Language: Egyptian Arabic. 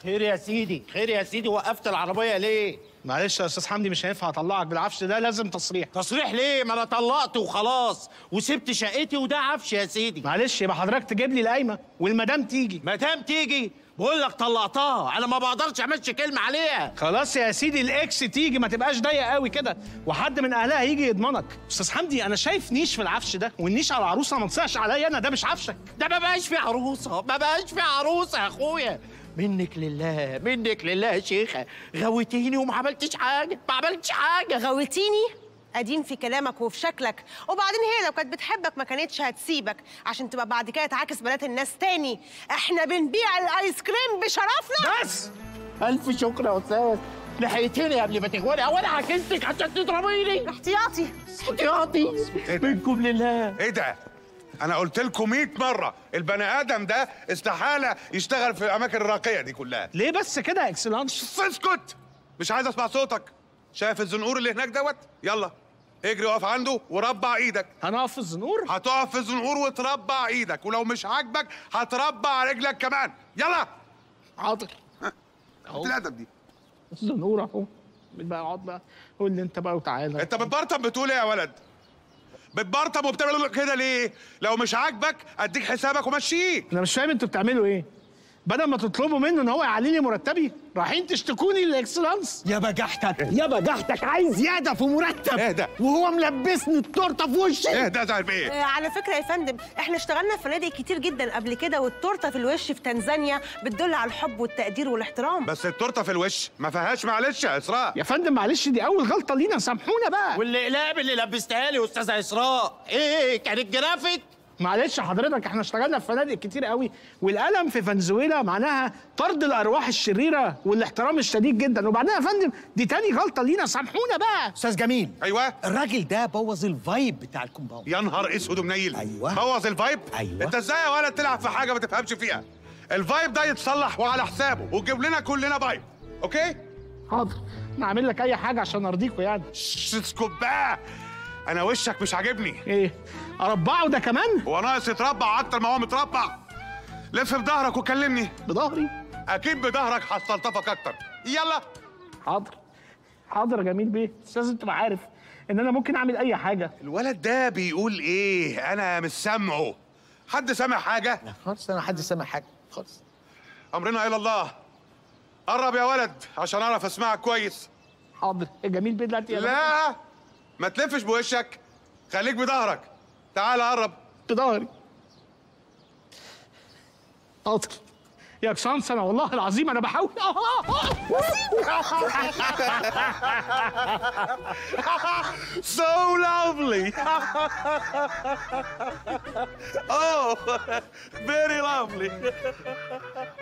خير يا سيدي خير يا سيدي وقفت العربيه ليه معلش يا استاذ حمدي مش هينفع اطلعك بالعفش ده لازم تصريح تصريح ليه ما انا طلقت وخلاص وسبت شقتي وده عفش يا سيدي معلش يبقى حضرتك تجيب لي القايمه والمدام تيجي ما دام تيجي بقول لك طلقتها انا ما بقدرش امشي كلمه عليها خلاص يا سيدي الاكس تيجي ما تبقاش ضيق قوي كده وحد من اهلها يجي يضمنك استاذ حمدي انا شايف نيش في العفش ده والنيش على العروسه ما تصيعش عليا انا ده مش عفشك ده ما بقاش في عروسه ما بقاش في عروسه يا اخويا منك لله منك لله يا شيخه غويتيني وما عملتش حاجه ما عملتش حاجه غويتيني قديم في كلامك وفي شكلك وبعدين هي لو كانت بتحبك ما كانتش هتسيبك عشان تبقى بعد كده تعاكس بنات الناس تاني احنا بنبيع الايس كريم بشرفنا بس الف شكر يا استاذ لحقتني قبل ما تغوري او انا عكستك عشان تضربيني احتياطي احتياطي منكم لله ايه ده؟ انا قلت لكم 100 مره البني ادم ده استحاله يشتغل في الاماكن الراقيه دي كلها ليه بس كده يا اكسلانس اسكت مش عايز اسمع صوتك شايف الزنقور اللي هناك دوت يلا اجري اقف عنده وربع ايدك هنقف في الزنور هتقف في الزنقور وتربع ايدك ولو مش عاجبك هتربع رجلك كمان يلا حاضر قلت الادب دي الزنور اهو بقى اقعد بقى قول لي انت بقى وتعالى انت بتبرطم بتقول ايه يا ولد بتبرطم وبتعمل كده ليه لو مش عاجبك اديك حسابك ومشيه انا مش فاهم انتوا بتعملوا ايه بدل ما تطلبوا منه ان هو يعلي لي مرتبي رايحين تشتكوني للاكسلانس يا بجحتك يا بجحتك عايز زياده في مرتب اهدى. وهو ملبسني التورته في وشي ايه ده زعل بايه آه، على فكرة يا فندم احنا اشتغلنا في فنادق كتير جدا قبل كده والتورتة في الوش في تنزانيا بتدل على الحب والتقدير والاحترام بس التورته في الوش ما فيهاش معلش يا اسراء يا فندم معلش دي اول غلطه لينا سامحونا بقى والاقلام اللي لبستها لي استاذه اسراء ايه كانت جرافيك معلش حضرتك احنا اشتغلنا في فنادق كتير قوي والقلم في فنزويلا معناها طرد الارواح الشريره والاحترام الشديد جدا وبعدين يا فندم دي تاني غلطه لينا سامحونا بقى استاذ جميل ايوه الراجل ده بوظ الفايب بتاع الكومباوند يا نهار اسود ومنيل أيوة. بوظ الفايب أيوة. انت ازاي يا ولد تلعب في حاجه ما تفهمش فيها الفايب ده يتصلح وعلى حسابه وتجيب لنا كلنا فايب اوكي حاضر انا عامل لك اي حاجه عشان ارضيكوا يعني شش، اسكت بقى انا وشك مش عاجبني ايه اربعه ده كمان هو ناقص يتربع اكتر ما هو متربع لف بظهرك وكلمني بظهري اكيد بظهرك هستلطفك اكتر يلا حاضر حاضر يا جميل بيه بس لازم تبقى عارف ان انا ممكن اعمل اي حاجه الولد ده بيقول ايه انا مش سامعه حد سامع حاجه خالص انا حد سامع حاجه خالص امرنا الى الله قرب يا ولد عشان اعرف اسمعك كويس حاضر يا جميل بيه دلوقتي يا لا ما تلفش بوشك خليك بظهرك تعال قرب بظهري حاضر يا كسانس انا والله العظيم انا بحاول So lovely. oh, very lovely.